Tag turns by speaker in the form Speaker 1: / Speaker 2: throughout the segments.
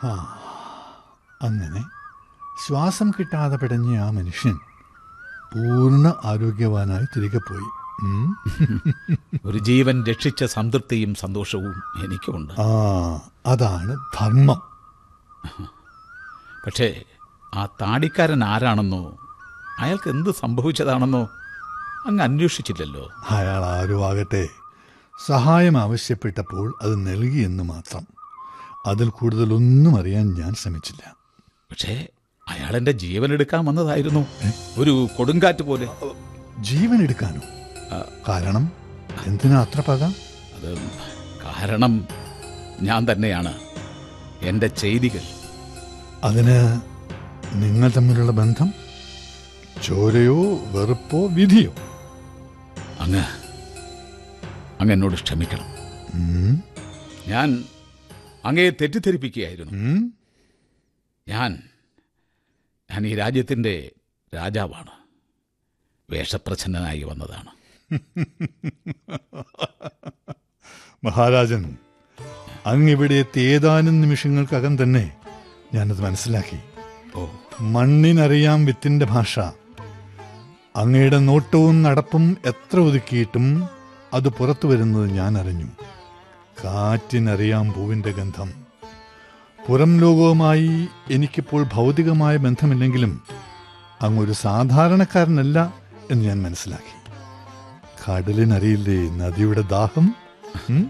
Speaker 1: ആ അങ്ങനെ ശ്വാസം കിട്ടാതെ പിടഞ്ഞ ആ മനുഷ്യൻ പൂർണ്ണ ആരോഗ്യവാനായി തിരികെ പോയി ഉം.
Speaker 2: ഒരു ജീവൻ രക്ഷിച്ച സംതൃപ്തിയും സന്തോഷവും എനിക്കുമുണ്ട്
Speaker 1: ആ അതാണ് ധർമ്മം
Speaker 2: പക്ഷേ ആ താടിക്കാരൻ ആരാണെന്നോ അയാൾക്ക് എന്ത് സംഭവിച്ചതാണെന്നോ അങ്ങ് അന്വേഷിച്ചില്ലല്ലോ
Speaker 1: അയാൾ ആരും ആകട്ടെ സഹായം ആവശ്യപ്പെട്ടപ്പോൾ അത് നൽകിയെന്ന് മാത്രം അതിൽ കൂടുതലൊന്നും അറിയാൻ ഞാൻ ശ്രമിച്ചില്ല
Speaker 2: പക്ഷേ അയാൾ എന്റെ ജീവൻ എടുക്കാൻ വന്നതായിരുന്നു ഒരു കൊടുങ്കാറ്റ് പോലെ
Speaker 1: ജീവൻ എടുക്കാനോ കാരണം എന്തിനാ അത്ര പക
Speaker 2: അത് കാരണം ഞാൻ തന്നെയാണ് എന്റെ ചെയ്തികൾ
Speaker 1: അതിന് നിങ്ങൾ തമ്മിലുള്ള ബന്ധം ചോരയോ വെറുപ്പോ വിധിയോ
Speaker 2: അങ്ങ് അങ്ങ് എന്നോട് ക്ഷമിക്കണം
Speaker 1: ഉം,
Speaker 2: ഞാൻ അങ്ങയെ തെറ്റിദ്ധരിപ്പിക്കുകയായിരുന്നു
Speaker 1: ഉം.
Speaker 2: ഞാൻ ഞാൻ ഈ രാജ്യത്തിൻ്റെ രാജാവാണ് വേഷപ്രച്ഛന്നനായി വന്നതാണ്
Speaker 1: മഹാരാജൻ അങ്ങിവിടെ എത്തിയ ഏതാനും നിമിഷങ്ങൾക്കകം തന്നെ ഞാനത് മനസ്സിലാക്കി
Speaker 2: ഓ
Speaker 1: മണ്ണിനറിയാം വിത്തിന്റെ ഭാഷ അങ്ങയുടെ നോട്ടവും നടപ്പും എത്ര ഒതുക്കിയിട്ടും അത് പുറത്തു വരുന്നത് ഞാൻ അറിഞ്ഞു കാറ്റിനറിയാം പൂവിന്റെ ഗന്ധം പുറം ലോകവുമായി എനിക്കിപ്പോൾ ഭൗതികമായ ബന്ധമില്ലെങ്കിലും അങ്ങൊരു സാധാരണക്കാരനല്ല എന്ന് ഞാൻ മനസ്സിലാക്കി കടലിനറിയില്ലേ നദിയുടെ ദാഹം ഉം?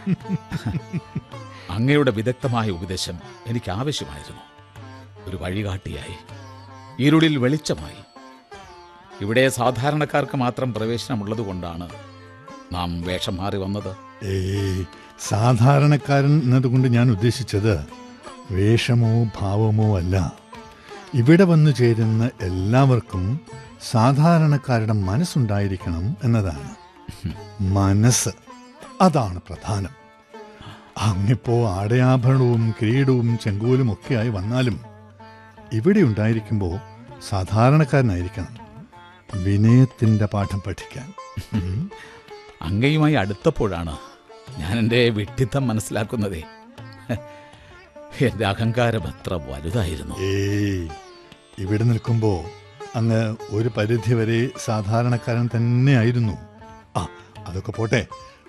Speaker 2: അങ്ങയുടെ വിദഗ്ധമായ ഉപദേശം എനിക്ക് ആവശ്യമായിരുന്നു ഒരു വഴികാട്ടിയായി ഇരുളിൽ വെളിച്ചമായി ഇവിടെ സാധാരണക്കാർക്ക് മാത്രം പ്രവേശനമുള്ളതുകൊണ്ടാണ് നാം വേഷം മാറി വന്നത്
Speaker 1: ഏയ് സാധാരണക്കാരൻ എന്നതുകൊണ്ട് ഞാൻ ഉദ്ദേശിച്ചത് വേഷമോ ഭാവമോ അല്ല ഇവിടെ വന്നു ചേരുന്ന എല്ലാവർക്കും സാധാരണക്കാരുടെ മനസ്സുണ്ടായിരിക്കണം എന്നതാണ് മനസ്സ് അതാണ് പ്രധാനം അങ്ങിപ്പോ ആടയാഭരണവും കിരീടവും ചെങ്കോലും ഒക്കെയായി വന്നാലും ഇവിടെ ഉണ്ടായിരിക്കുമ്പോൾ സാധാരണക്കാരനായിരിക്കണം വിനയത്തിന്റെ പാഠം പഠിക്കാൻ ഉം.
Speaker 2: അങ്ങയുമായി അടുത്തപ്പോഴാണ് ഞാൻ എൻ്റെ വിഡ്ഢിത്തം മനസ്സിലാക്കുന്നതേ എൻ്റെ അഹങ്കാരം എത്ര വലുതായിരുന്നു
Speaker 1: ഏയ് ഇവിടെ നിൽക്കുമ്പോ അങ്ങ് ഒരു പരിധി വരെ സാധാരണക്കാരൻ തന്നെയായിരുന്നു ആ അതൊക്കെ പോട്ടെ